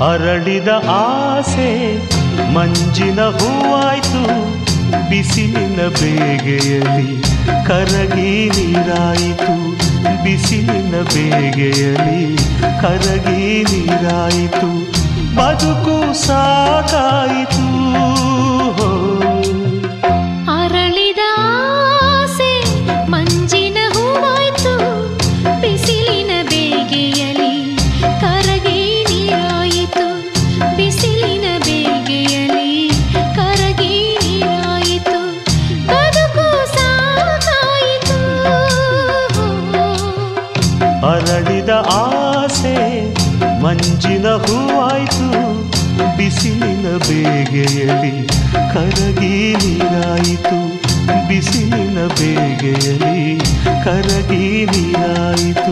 ಅರಳಿದ ಆಸೆ ಮಂಜಿನ ಹೂವಾಯ್ತು ಬಿಸಿಲಿನ ಬೇಗೆಯಲ್ಲಿ ಕರಗಿ ನೀರಾಯಿತು ಬಿಸಿಲಿನ ಬೇಗೆಯಲ್ಲಿ ಕರಗಿ ನೀರಾಯಿತು ಬದುಕು ಸಾಕಾಯಿತು ಅರಳಿದ ಆಸೆ ಮಂಜಿನ ಹೂವಾಯ್ತು ಬಿಸಿಲಿನ ಬೇಗೆಯಲಿ ಕರಗಿ ನೀರಾಯಿತು ಬಿಸಿಲಿನ ಬೇಗೆಯಲಿ ಕರಗಿ ನೀರಾಯಿತು ಬದುಕು ಸಾಕಾಯಿತು ಅರಳಿದ ಆಸೆ ಮಂಜಿನ ಹೂವಾಯ್ತು ಬಿಸಿಲಿನ ಬೇಗೆಯಲ್ಲಿ ಕರಗಿ ನೀರಾಯಿತು ಬಿಸಿಲಿನ ಬೇಗೆಯಲ್ಲಿ ಕರಗಿ ನೀರಾಯಿತು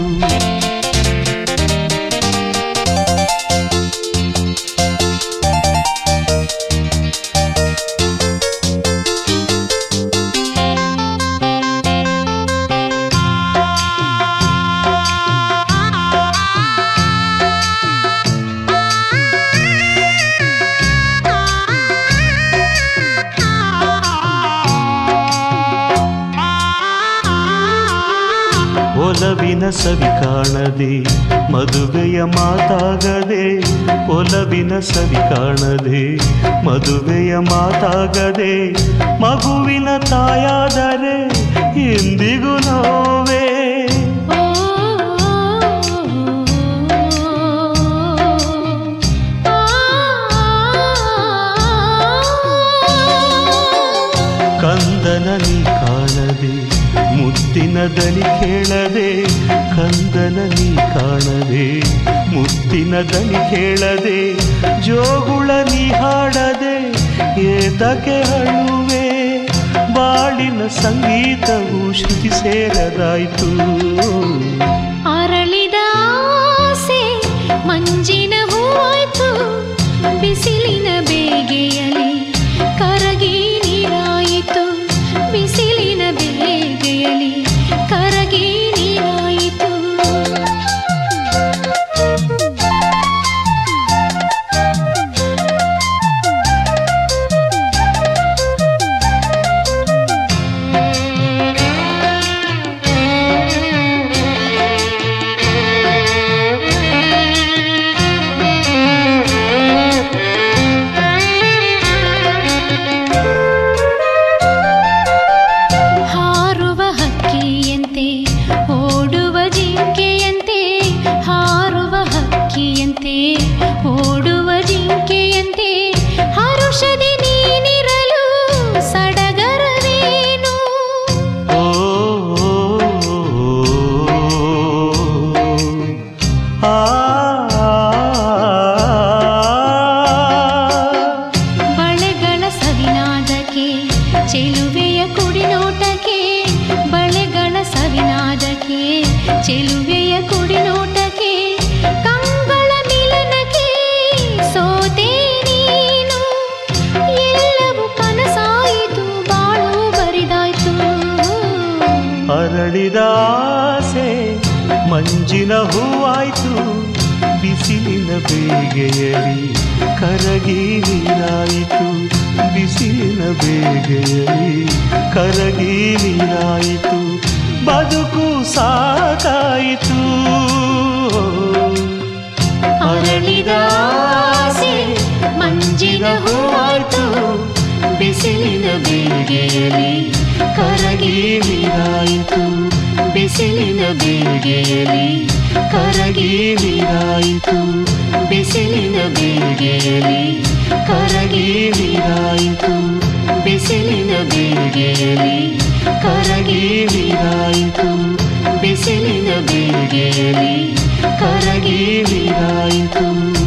ಒಲವಿನ ಸವಿ ಕಾಣದೆ ಮದುವೆಯ ಮಾತಾಗದೆ ಒಲವಿನ ಸವಿ ಕಾಣದೆ ಮದುವೆಯ ಮಾತಾಗದೆ ಮಗುವಿನ ತಾಯಾದರೆ ಎಂದಿಗೂ ನೋವೇ ಓ ಕಂದನ ನೀ ಕಾಣದೆ ಮುತ್ತಿನ ದನಿ ಕೇಳದೆ ಕಂದನ ನೀ ಕಾಣದೆ ಮುತ್ತಿನ ದನಿ ಕೇಳದೆ ಜೋಗುಳ ನೀ ಹಾಡದೆ ಏತಕ್ಕೆ ಅಳುವೆ ಬಾಳಿನ ಸಂಗೀತವು ಶ್ರುತಿ ಸೇರದಾಯ್ತು ಅರಳಿದ ಆಸೆ ಮಂಜಿನ ಹೂವಾಯ್ತು ಬಿಸಿಲಿನ ಬೇಗೆಯಲಿ ಕರಗಿ ನೀರಾಯಿತು ಬಿಸಿಲಿನ ಬೇಗೆಯಲಿ ಕರಗಿ ನೀರಾಯಿತು ಹಾರುವ ಹಕ್ಕಿಯಂತೆ ಓಡುವ ಜಿಂಕೆಯಂತೆ ಹಾರುವ ಹಕ್ಕಿಯಂತೆ ಓಡುವ ಜಿಂಕೆಯಂತೆ ಹರುಷದಿ ನೀನಿರಲು ಸಡಗರವೇನು ಓ ಆ ಬಳೆಗಳ ಸವಿನಾದಕ್ಕೆ ಚೆಲುವೆಯ ಕುಡಿನೋಟಕ್ಕೆ ಬಳೆಗಳ ಸವಿನಾದಕ್ಕೆ ಚೆಲುವೆಯ ಕುಡಿನೋಟಕ್ಕೆ ಕಂಗಳ ಮಿಲನಕ್ಕೆ ಸೋತೆ ನೀನು ಎಲ್ಲವೂ ಕನಸಾಯಿತು ಬಾಳು ಬರಿದಾಯ್ತು ಅರಳಿದ ಆಸೆ ಮಂಜಿನ ಹೂವಾಯ್ತು ಬಿಸಿಲಿನ ಬೇಗೆಯಲಿ ಕರಗಿ ನೀರಾಯಿತು ಬಿಸಿಲಿನ ಬೇಗೆಯಲಿ ಕರಗಿ ನೀರಾಯಿತು ಬದುಕು ಸಾಕಾಯಿತು ಅರಳಿದ ಆಸೆ ಮಂಜಿನ ಹೂವಾಯ್ತು ಬಿಸಿಲಿನ ಬೇಗೆಯಲಿ ಕರಗಿ ನೀರಾಯಿತು ಬಿಸಿಲಿನ ಬೇಗೆಯಲಿ ಕರಗಿ ನೀರಾಯಿತು ಬಿಸಿಲಿನ ಬೇಗೆಯಲಿ ಕರಗಿ ನೀರಾಯಿತು ಬಿಸಿಲಿನ ಬೇಗೆಯಲಿ ಕರಗಿ ನೀರಾಯಿತು ಬಿಸಿಲಿನ ಬೇಗೆಯಲಿ ಕರಗಿ ನೀರಾಯಿತು